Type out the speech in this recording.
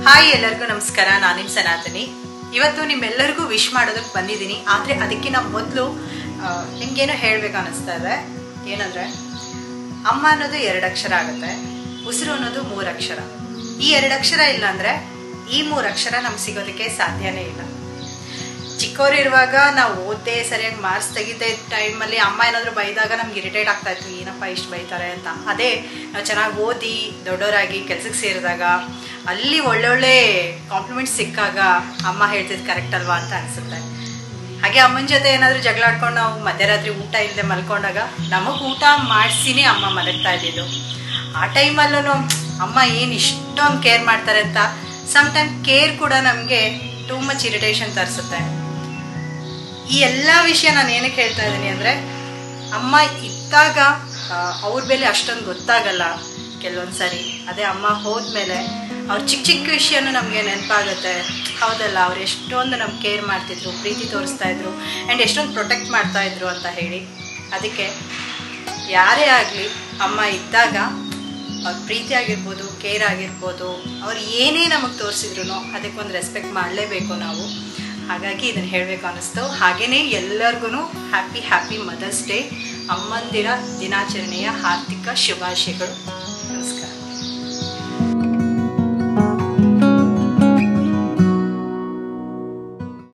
hi ಎಲ್ಲರಿಗೂ ನಮಸ್ಕಾರ ನಾನು ನಿಮ್ಮ ಸನಾತನಿ ಇವತ್ತು ನಿಮ್ಮೆಲ್ಲರಿಗೂ ವಿಶ್ ಮಾಡೋದಕ್ಕೆ ಬಂದಿದ್ದೀನಿ ಆದರೆ ಅದಕ್ಕಿಂತ ಮೊದಲು ನಿಮ್ಗೇನೋ ಹೇಳಬೇಕು ಅನ್ನಿಸ್ತಾ ಇದೆ ಏನಂದರೆ ಅಮ್ಮ ಅನ್ನೋದು ಎರಡು ಅಕ್ಷರ ಆಗುತ್ತೆ ಉಸಿರು ಅನ್ನೋದು ಮೂರು ಅಕ್ಷರ ಈ ಎರಡು ಅಕ್ಷರ ಇಲ್ಲ ಅಂದರೆ ಈ ಮೂರು ಅಕ್ಷರ ನಮ್ಗೆ ಸಿಗೋದಕ್ಕೆ ಸಾಧ್ಯನೇ ಇಲ್ಲ ಚಿಕ್ಕವರಿರುವಾಗ ನಾವು ಓದ್ದೆ ಸರಿಯಾಗಿ ಮಾರ್ಕ್ಸ್ ತೆಗಿದ್ದೆ ಟೈಮಲ್ಲಿ ಅಮ್ಮ ಏನಾದರೂ ಬೈದಾಗ ನಮ್ಗೆ ಇರಿಟೇಟ್ ಆಗ್ತಾ ಇತ್ತು ಏನಪ್ಪ ಇಷ್ಟು ಬೈತಾರೆ ಅಂತ ಅದೇ ನಾವು ಚೆನ್ನಾಗಿ ಓದಿ ದೊಡ್ಡವರಾಗಿ ಕೆಲ್ಸಕ್ಕೆ ಸೇರಿದಾಗ ಅಲ್ಲಿ ಒಳ್ಳೊಳ್ಳೆ ಕಾಂಪ್ಲಿಮೆಂಟ್ಸ್ ಸಿಕ್ಕಾಗ ಅಮ್ಮ ಹೇಳ್ತಿದ್ದು ಕರೆಕ್ಟ್ ಅಲ್ವಾ ಅಂತ ಅನಿಸುತ್ತೆ ಹಾಗೆ ಅಮ್ಮನ ಜೊತೆ ಏನಾದರೂ ಜಗಳ ಆಡ್ಕೊಂಡು ನಾವು ಮಧ್ಯರಾತ್ರಿ ಊಟ ಇಲ್ಲದೆ ಮಲ್ಕೊಂಡಾಗ ನಮಗೆ ಊಟ ಮಾಡಿಸಿನೇ ಅಮ್ಮ ಮಲಗ್ತಾ ಇದ್ದಿದ್ದು ಆ ಟೈಮಲ್ಲೂ ಅಮ್ಮ ಏನು ಇಷ್ಟೊಂದು ಕೇರ್ ಮಾಡ್ತಾರೆ ಅಂತ ಸಮ್ ಟೈಮ್ ಕೇರ್ ಕೂಡ ನಮಗೆ ಟೂ ಮಚ್ ಇರಿಟೇಷನ್ ತರಿಸುತ್ತೆ ಈ ಎಲ್ಲ ವಿಷಯ ನಾನು ಏನಕ್ಕೆ ಹೇಳ್ತಾ ಇದ್ದೀನಿ ಅಂದರೆ ಅಮ್ಮ ಇದ್ದಾಗ ಅವ್ರ ಬೆಲೆ ಅಷ್ಟೊಂದು ಗೊತ್ತಾಗಲ್ಲ ಕೆಲವೊಂದು ಸರಿ ಅದೇ ಅಮ್ಮ ಹೋದ್ಮೇಲೆ ಅವ್ರ ಚಿಕ್ಕ ಚಿಕ್ಕ ವಿಷಯನೂ ನಮಗೆ ನೆನಪಾಗುತ್ತೆ ಹೌದಲ್ಲ ಅವ್ರು ಎಷ್ಟೊಂದು ನಮ್ಗೆ ಕೇರ್ ಮಾಡ್ತಿದ್ರು ಪ್ರೀತಿ ತೋರಿಸ್ತಾ ಇದ್ರು ಆ್ಯಂಡ್ ಎಷ್ಟೊಂದು ಪ್ರೊಟೆಕ್ಟ್ ಮಾಡ್ತಾ ಇದ್ರು ಅಂತ ಹೇಳಿ ಅದಕ್ಕೆ ಯಾರೇ ಆಗಲಿ ಅಮ್ಮ ಇದ್ದಾಗ ಅವ್ರ ಪ್ರೀತಿ ಆಗಿರ್ಬೋದು ಕೇರ್ ಆಗಿರ್ಬೋದು ಅವ್ರು ಏನೇ ನಮಗೆ ತೋರಿಸಿದ್ರು ಅದಕ್ಕೊಂದು ರೆಸ್ಪೆಕ್ಟ್ ಮಾಡಲೇಬೇಕು ನಾವು ಹಾಗಾಗಿ ಇದನ್ನು ಹೇಳಬೇಕು ಅನ್ನಿಸ್ತು ಹಾಗೆಯೇ ಎಲ್ಲರಿಗೂ ಹ್ಯಾಪಿ ಹ್ಯಾಪಿ ಮದರ್ಸ್ ಡೇ ಅಮ್ಮಂದಿರ ದಿನಾಚರಣೆಯ ಹಾರ್ದಿಕ ಶುಭಾಶಯಗಳು